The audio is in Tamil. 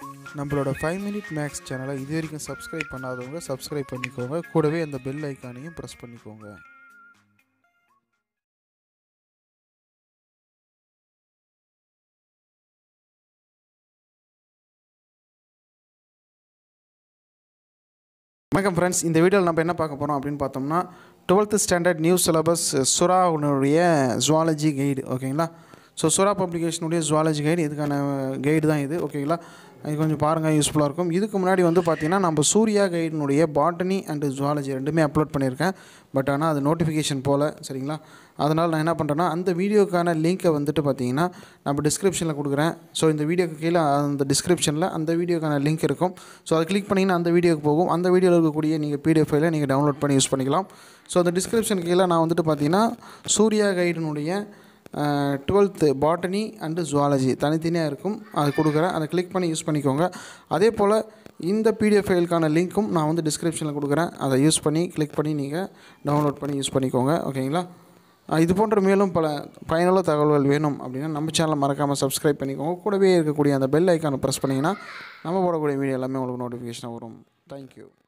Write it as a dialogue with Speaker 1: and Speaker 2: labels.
Speaker 1: நம்மளோட ஃபைவ் மினிட் மேக்ஸ் சேனலை இது வரைக்கும் சப்ஸ்கிரைப் பண்ணாதவங்க சப்ஸ்கிரைப் பண்ணிக்கோங்க கூடவே அந்த பெல் ஐக்கானையும் ப்ரெஸ் பண்ணிக்கோங்க வணக்கம் ஃப்ரெண்ட்ஸ் இந்த வீடியோவில் நம்ம என்ன பார்க்க போகிறோம் அப்படின்னு பார்த்தோம்னா டுவெல்த்து ஸ்டாண்டர்ட் நியூ சிலபஸ் சுறாவுடைய ஜுவாலஜி கைடு ஓகேங்களா ஸோ சுறா பப்ளிகேஷனுடைய ஜுவாலஜி கைடு இதுக்கான கைடு தான் இது ஓகேங்களா இது கொஞ்சம் பாருங்கள் யூஸ்ஃபுல்லாக இருக்கும் இதுக்கு முன்னாடி வந்து பார்த்திங்கன்னா நம்ம சூர்யா கைடினுடைய பாட்டனி அண்டு ஜுவாலஜி ரெண்டுமே அப்லோட் பண்ணியிருக்கேன் பட் ஆனால் அது நோட்டிஃபிகேஷன் போல் சரிங்களா அதனால் நான் என்ன பண்ணுறேன்னா அந்த வீடியோக்கான லிங்க்கை வந்துட்டு பார்த்தீங்கன்னா நம்ம டிஸ்கிரிப்ஷனில் கொடுக்குறேன் ஸோ இந்த வீடியோக்கு கீழே அந்த டிஸ்கிரிப்ஷனில் அந்த வீடியோக்கான லிங்க் இருக்கும் ஸோ அதை கிளிக் பண்ணிங்கன்னா அந்த வீடியோக்கு போகும் அந்த வீடியோவில் இருக்கக்கூடிய நீங்கள் பிடிஎஃப் ஃபைலை நீங்கள் டவுன்லோட் பண்ணி யூஸ் பண்ணிக்கலாம் ஸோ அந்த டிஸ்கிரிப்ஷன் கீழே நான் வந்துட்டு பார்த்தீங்கன்னா சூர்யா கைடினுடைய டுவெல்த்து பாட்டனி அண்டு ஜுவாலஜி தனித்தனியாக இருக்கும் அது கொடுக்குறேன் அதை கிளிக் பண்ணி யூஸ் பண்ணிக்கோங்க அதே போல் இந்த பிடிஎஃப் ஃபைலுக்கான லிங்க்கும் நான் வந்து டிஸ்கிரிப்ஷனில் கொடுக்குறேன் அதை யூஸ் பண்ணி கிளிக் பண்ணி நீங்கள் டவுன்லோட் பண்ணி யூஸ் பண்ணிக்கோங்க ஓகேங்களா அஹ் இது போன்ற மேலும் பல பயனுள்ள தகவல்கள் வேணும் அப்படின்னா நம்ம சேனலை மறக்காமல் சப்ஸ்கிரைப் பண்ணிக்கோங்க கூடவே இருக்கக்கூடிய அந்த பெல் ஐக்கானை ப்ரெஸ் பண்ணிங்கன்னா நம்ம போடக்கூடிய வீடியோ எல்லாமே உங்களுக்கு நோட்டிஃபிகேஷனாக வரும் தேங்க்யூ